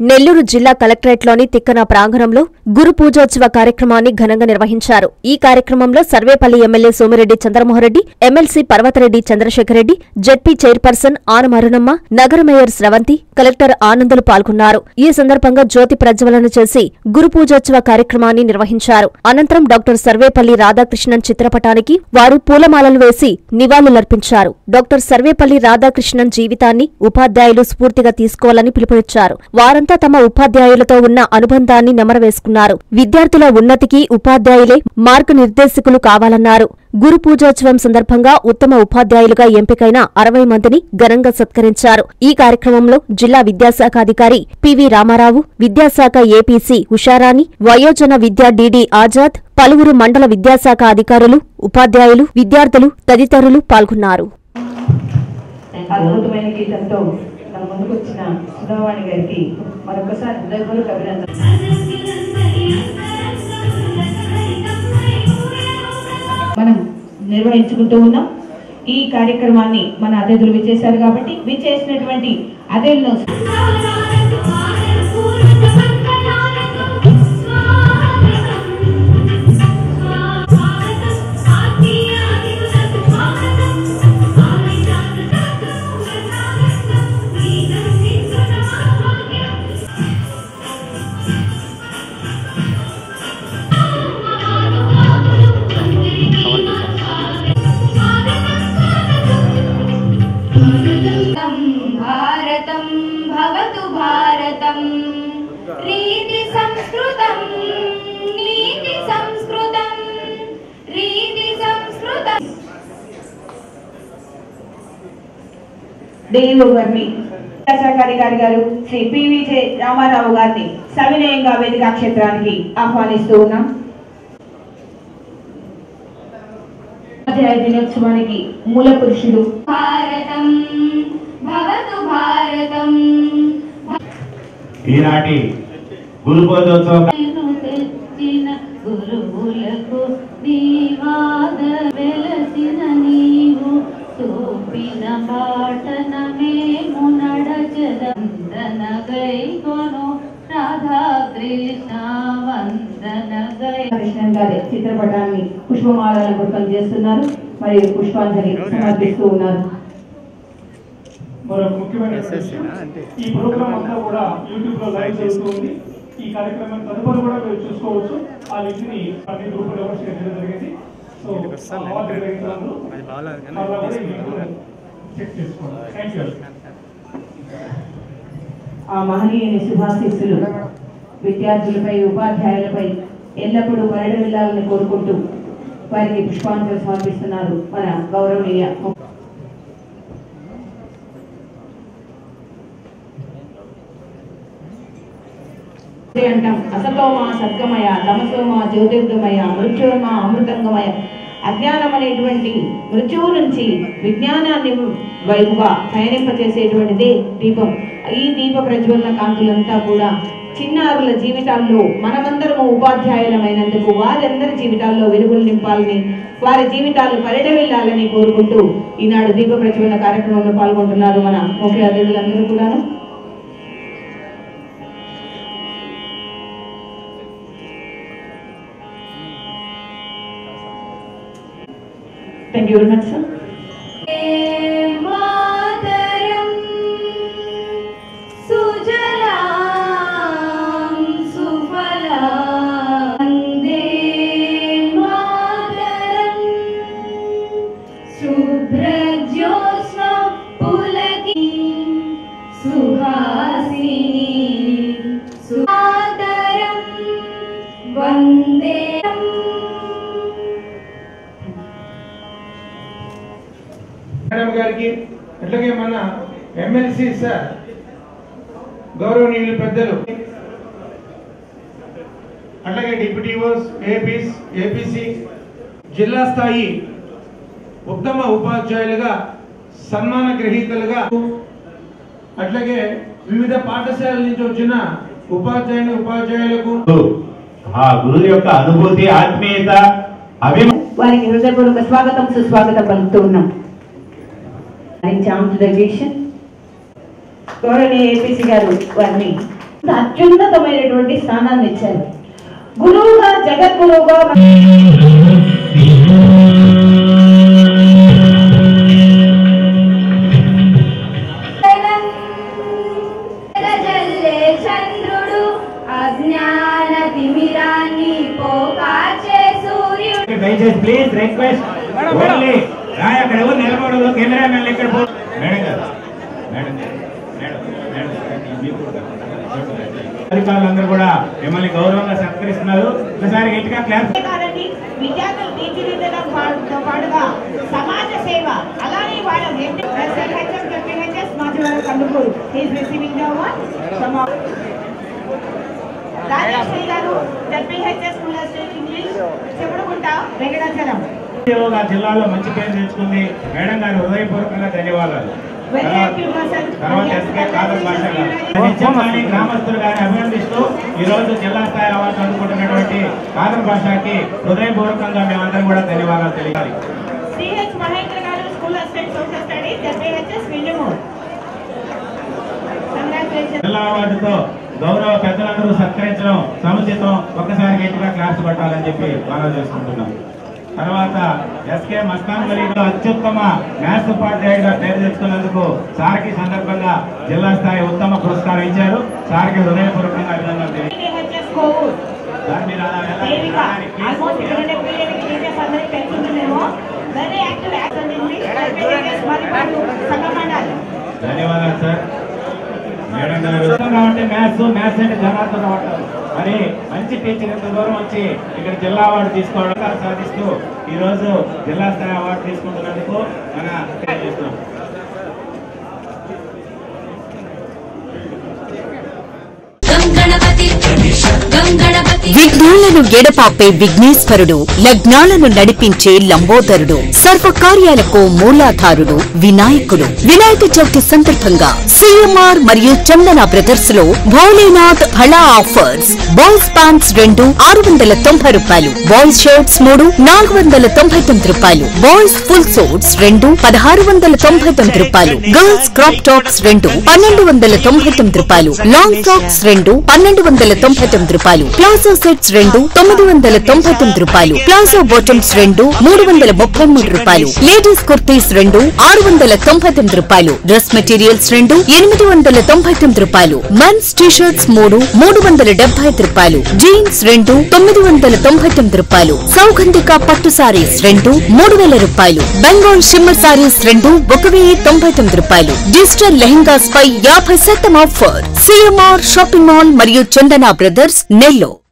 నెల్లూరు జిల్లా కలెక్టరేట్లోని తిక్కన ప్రాంగణంలో గురు పూజోత్సవ కార్యక్రమాన్ని ఘనంగా నిర్వహించారు ఈ కార్యక్రమంలో Sarvepalli MLA Somireddy Chandramohan Reddy MLC Parvatha Reddy Chandrasekhar Reddy ZP chairperson Anam Arunamma నగర మేయర్ స్రవంతి కలెక్టర్ ఆనందులు పాల్గొన్నారు ఈ సందర్భంగా జ్యోతి ప్రజ్వలన చేసి గురు పూజోత్సవ కార్యక్రమాన్ని నిర్వహించారు అనంతరం డాక్టర్ సర్వేపల్లి రాధాకృష్ణన్ చిత్రపటానికి వారు పూలమాలలు వేసి నివాళులర్పించారు డాక్టర్ సర్వేపల్లి రాధాకృష్ణన్ జీవితాన్ని ఉపాధ్యాయులు స్ఫూర్తిగా తీసుకోవాలని పిలుపునిచ్చారు వారంతా తమ ఉపాధ్యాయులతో ఉన్న అనుబంధాన్ని నెమరవేసుకున్నారు విద్యార్థుల ఉన్నతికి ఉపాధ్యాయులే మార్గనిర్దేశకులు కావాలన్నారు గురు పూజోత్సవం సందర్భంగా ఉత్తమ ఉపాధ్యాయులుగా ఎంపికైన అరవై మందిని ఘనంగా సత్కరించారు ఈ కార్యక్రమంలో జిల్లా విద్యాశాఖ అధికారి పివి రామారావు విద్యాశాఖ ఏపీసీ ఉషారాణి వయోజన విద్యా డీడీ ఆజాద్ పలువురు మండల విద్యాశాఖ అధికారులు ఉపాధ్యాయులు విద్యార్థులు తదితరులు పాల్గొన్నారు అద్భుతమైన గీతంతో మన ముందుకు వచ్చిన సుధావాణి గారికి మరొకసారి హృదయపూర్వక అభినందన మనం నిర్వహించుకుంటూ ఉన్నాం ఈ కార్యక్రమాన్ని మన అతిథులు విచ్చేశారు కాబట్టి విచ్చేసినటువంటి అతిథులను భారతం భవతు భారతం రీతి సంస్కృతం నీతి సంస్కృతం రీతి సంస్కృతం డిఈఓ గారిని విద్యాశాఖ అధికారి గారు శ్రీ పివిజే రామారావు గారిని సవినయంగా వేదికా క్షేత్రానికి ఆహ్వానిస్తూ ఉన్నాం ఉపాధ్యాయ దినోత్సవానికి మూల పురుషుడు భారతం భవతు భారతం ఈనాటి గురు పూజోత్సవం నేను తెచ్చిన గురువులకు నీవాద వెలసిన నీవు చూపిన బాటన మేము నడచదందన గైకొను రాధా కృష్ణ వందన గై కృష్ణన్ గారి చిత్రపటాన్ని పుష్పమాలను గుర్తం చేస్తున్నారు మరియు పుష్పాంజలి సమర్పిస్తూ ఉన్నారు మరొక ముఖ్యమైన విషయం, ఈ ప్రోగ్రామ్ అంతా కూడా యూట్యూబ్ లో లైవ్ చేస్తుంది ఈ కార్యక్రమం తదుపరి కూడా మీరు చూసుకోవచ్చు ఆ లింక్ ని అన్ని గ్రూపులో కూడా షేర్ చేయడం జరిగింది సో అవార్డు గ్రహీతలందరూ మరలా కూడా ఈ లింక్ ను చెక్ చేసుకోండి థ్యాంక్ యూ ఆ మహనీయుని శుభాశీస్సులు విద్యార్థులపై ఉపాధ్యాయులపై ఎల్లప్పుడూ పరిడమిల్లాలని కోరుకుంటూ వారికి పుష్పాంజలి సమర్పిస్తున్నారు మన గౌరవనీయ అదే అంటాం అసతోమ సద్గమయ తమసోమ జ్యోతిర్గమయ మృత్యుర్మ అమృతంగమయ అజ్ఞానం అనేటువంటి మృత్యువు నుంచి విజ్ఞానాన్ని వైపుగా పయనింపచేసేటువంటిదే దీపం ఈ దీప ప్రజ్వలన కాంతులంతా కూడా చిన్నారుల జీవితాల్లో మనమందరము ఉపాధ్యాయులమైనందుకు వారందరి జీవితాల్లో వెలుగులు నింపాలని వారి జీవితాలు పరిడవిల్లాలని కోరుకుంటూ ఈనాడు దీప ప్రజ్వలన కార్యక్రమంలో పాల్గొంటున్నారు మన ముఖ్య అతిథులందరూ కూడాను thank you very much sir మాతరం సుజలాం సుఫలాం వందే మాతరం శుభ్రజ్యోత్స్న పులకి సుహాసిని సుమాతరం వందే మేడం గారికి అట్లాగే మన ఎమ్మెల్సీ సార్ గౌరవనీయులు పెద్దలు అట్లాగే డిప్యూటీఓస్ ఏపీస్ ఏపీసీ జిల్లా స్థాయి ఉత్తమ ఉపాధ్యాయులుగా సన్మాన గ్రహీతలుగా అట్లాగే వివిధ పాఠశాలల నుంచి వచ్చిన ఉపాధ్యాయుని ఉపాధ్యాయులకు ఆ గురువు యొక్క అనుభూతి ఆత్మీయత అభిమానం వారికి హృదయపూర్వక స్వాగతం సుస్వాగతం పలుకుతూ ఉన్నాం చామ్ టు ద గౌరవనీయ ఏపీసీ గారు వారిని అత్యున్నతమైనటువంటి స్థానాన్ని ఇచ్చారు గురువుగా జగద్గురువుగా జల్లే చంద్రుడు అజ్ఞాన తిమిరాన్ని పోకాచే సూర్యుడు దయచేసి ప్లీజ్ రిక్వెస్ట్ ఓన్లీ రాయ్ అక్కడ ఎవరు నిలబడదు కెమెరామెన్ ఇక్కడ పో మేడం గారు మేడం గారు, మేడం మేడం మీరు కూడా అధికారులందరూ కూడా మిమ్మల్ని గౌరవంగా సత్కరిస్తున్నారు ఒకసారి గట్టిగా క్లాస్ కాదండి విద్యార్థులు తీర్చిదిద్దడం పాటుతో పాటుగా సమాజ సేవ అలానే వాళ్ళ Kandukur is receiving the award from Rajashree గారు జడ్పీహెచ్ఎస్ స్కూల్ స్టేట్ ఇంగ్లీష్ చెప్పుడుకుంటా వెంకటాచలం గా జిల్లాలో మంచి పేరు తెచ్చుకుంది మేడం గారు హృదయపూర్వకంగా ధన్యవాదాలు Very తర్వాత- active person. తర్వాత ఎస్కే కాదర్ భాష గారు నిత్యం కానీ గ్రామస్తులు కానీ అభినందిస్తూ ఈ రోజు జిల్లా స్థాయి అవార్డు అందుకుంటున్నటువంటి కాదర్ భాషకి హృదయపూర్వకంగా మేమందరం కూడా ధన్యవాదాలు తెలియాలి సిహెచ్ మహేంద్ర గారు school assistant social studies ZPHS Vinjamur congratulation జిల్లా అవార్డుతో గౌరవ పెద్దలందరూ సత్కరించడం సముచితం ఒక్కసారి గట్టిగా క్లాస్ కొట్టాలని చెప్పి మనం చేసుకుంటున్నాం తర్వాత ఎస్కే మస్తాన్ వలీలో అత్యుత్తమ మ్యాథ్స్ ఉపాధ్యాయుడిగా పేరు తెచ్చుకున్నందుకు సార్కి సందర్భంగా జిల్లా స్థాయి ఉత్తమ పురస్కారం ఇచ్చారు సార్కి హృదయపూర్వకంగా అభినందనలు తెలియజేస్తున్నాను. సిహెచ్ఎస్ కోవూర్ సార్ మీరు అలా వెళ్ళాలి. దేవిక వెళ్ళాలి. Please. ఆల్మోస్ట్ ఇక్కడ ఉండే పిల్లలకి టీచర్స్ అందరికి పెంచుతుందేమో very active action English ZPHS Maripadu Sangam Mandal ధన్యవాదాలు సార్ మేడం గారు అంటే మ్యాథ్స్ మ్యాథ్స్ అంటే జనార్దన్ అంటారు మరి మంచి టీచర్ ఇంత దూరం వచ్చి ఇక్కడ జిల్లా అవార్డు తీసుకోవడం సాధిస్తూ ఈ రోజు జిల్లా స్థాయి అవార్డు తీసుకుంటున్నందుకు మన తెలియజేస్తున్నాం గంగణపతి గంగణపతి విఘ్నాలను ఎడపాపే విఘ్నేశ్వరుడు లగ్నాలను నడిపించే లంబోదరుడు సర్వ కార్యాలకు మూలాధారుడు వినాయకుడు వినాయక చవితి సందర్భంగా సిఎంఆర్ మరియు చందన బ్రదర్స్ లో భోలేనాథ్ హళా ఆఫర్స్ బాయ్స్ ప్యాంట్స్ రెండు ఆరు వందల తొంభై రూపాయలు బాయ్స్ షర్ట్స్ మూడు నాలుగు వందల తొంభై తొమ్మిది రూపాయలు బాయ్స్ ఫుల్ సూట్స్ రెండు పదహారు వందల తొంభై తొమ్మిది రూపాయలు గర్ల్స్ క్రాప్ టాప్స్ రెండు పన్నెండు వందల తొంభై తొమ్మిది రూపాయలు లాంగ్ ఫ్రాక్స్ రెండు పన్నెండు వందల తొంభై తొమ్మిది రూపాయలు ప్లాజో సెట్స్ రెండు తొమ్మిది వందల తొంభై తొమ్మిది రూపాయలు ప్లాజో బాటమ్స్ రెండు మూడు వందల ముప్పై మూడు రూపాయలు లేడీస్ కుర్తీస్ రెండు ఆరు వందల తొంభై తొమ్మిది రూపాయలు డ్రెస్ మెటీరియల్స్ రెండు ఎనిమిది వందల తొంభై తొమ్మిది రూపాయలు మెన్స్ టీ షర్ట్స్ మూడు మూడు వందల డెబ్బై ఐదు రూపాయలు జీన్స్ రెండు తొమ్మిది వందల తొంభై తొమ్మిది రూపాయలు సౌగంధిక పట్టు సారీస్ రెండు మూడు వేల రూపాయలు బెంగాల్ షిమ్మర్ సారీస్ రెండు ఒక వెయ్యి తొంభై తొమ్మిది రూపాయలు డిజిటల్ లెహంగాస్ పై యాభై శాతం ఆఫర్ సిఎంఆర్ షాపింగ్ మాల్ మరియు చందన బ్రదర్స్ నెల్లూరు